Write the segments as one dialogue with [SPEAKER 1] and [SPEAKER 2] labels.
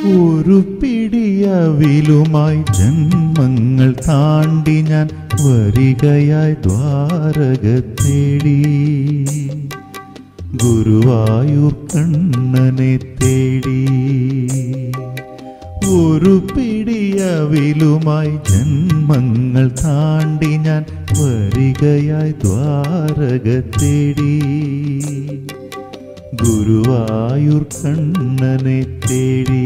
[SPEAKER 1] ഒരു പിടിയവിലുമായി ജന്മങ്ങൾ താണ്ടി ഞാൻ വരികയായി ദ്വാരക തേടി ഗുരുവായൂർ കണ്ണനെ തേടി ഒരു പിടിയവിലുമായി ജന്മങ്ങൾ താണ്ടി ഞാൻ വരികയായി ദ്വാരക തേടി ഗുരുവായൂർ കണ്ണനെ തേടി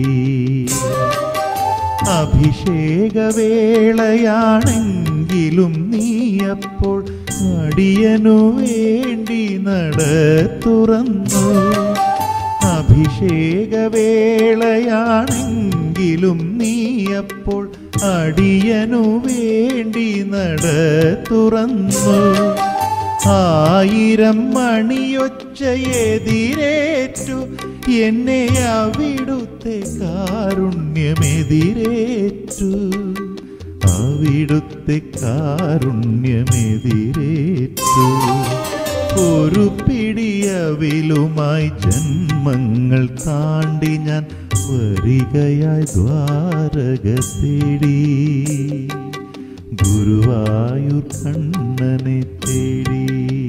[SPEAKER 1] അഭിഷേകവേളയാണെങ്കിലും നീയപ്പോൾ അടിയനു വേണ്ടി നട തുറന്നു അഭിഷേകവേളയാണെങ്കിലും നീയപ്പോൾ അടിയനു വേണ്ടി നട തുറന്നു ആയിരം മണിയൊച്ചയെതിരേറ്റു എന്നെ അവിടുത്തെ കാരുണ്യമെതിരേറ്റു അവിടുത്തെ കാരുണ്യമെതിരേറ്റു ഒരു പിടിയവിലുമായി ജന്മങ്ങൾ താണ്ടി ഞാൻ വരികയായി ദ്വാരക തേടി ഗുരുവായൂർ കണ്ണനെ തേടി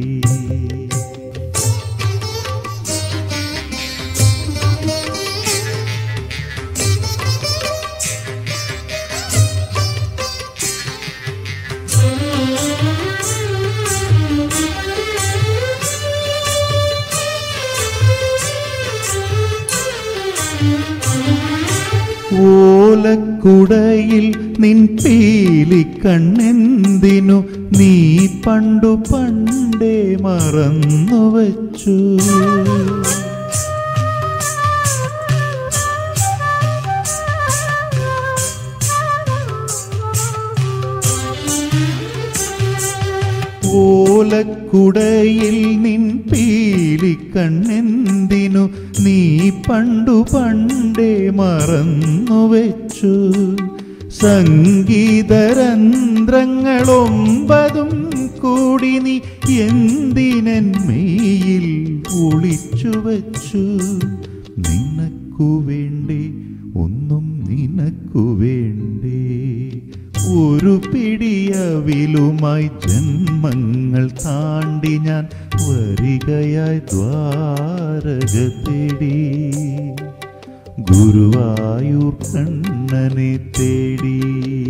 [SPEAKER 1] ഓലക്കുടയിൽ നിൻ പീലി കണ്ണെന്തിനു നീ പണ്ടു പണ്ടേ മറന്നു വച്ചു ഓലക്കുടയിൽ നിൻ പീലി കണ്ണെന്തിനു നീ പണ്ടു പണ്ടേ മറന്നു വെച്ചു സംഗീതരന്ധ്രങ്ങളൊമ്പതും കൂടി നീ എന്തിനെന്മയിൽ ഒളിച്ചു വച്ചു നിനക്കു വേണ്ടി ഒന്നും നിനക്കു വേണ്ടി ഒരു പിടിയവിലുമായി ജന്മങ്ങൾ താണ്ടി ഞാൻ വരികയായി ദ്വാരക തേടി ഗുരുവായൂർ കണ്ണനെ തേടി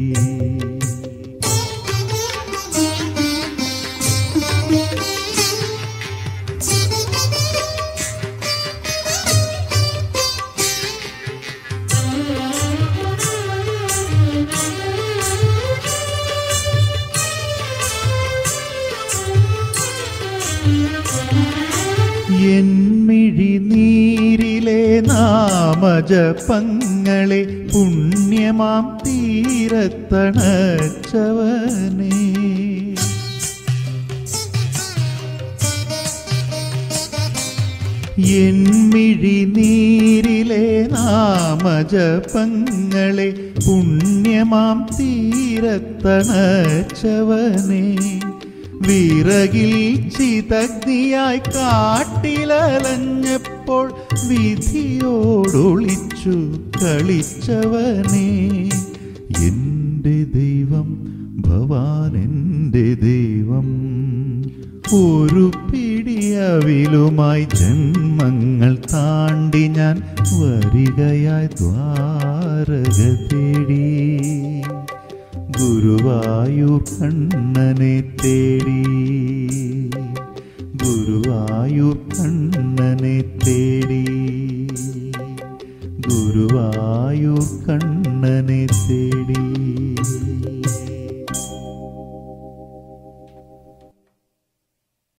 [SPEAKER 1] എന്നിഴിനീരിലെ നാമജപങ്ങളെ പുണ്യമാം തീരത്തണച്ചവനേ എന്നിഴിനീരിലെ നാമജപങ്ങളെ പുണ്യമാം തീരത്തണച്ചവനേ വിറകിൽ ചിതഗ്നിയായി കാട്ടിലലഞ്ഞപ്പോൾ വിധിയോടൊളിച്ചു കളിച്ചവനേ എൻ്റെ ദൈവം ഭവാൻ എൻ്റെ ദൈവം ഒരു പിടിയവിലുമായി ജന്മങ്ങൾ താണ്ടി ഞാൻ വരികയായി ദ്വാരക തേടി ഗുരുവായൂർ കണ്ണനെ തേടി ഗുരുവായൂർ കണ്ണനെ തേടി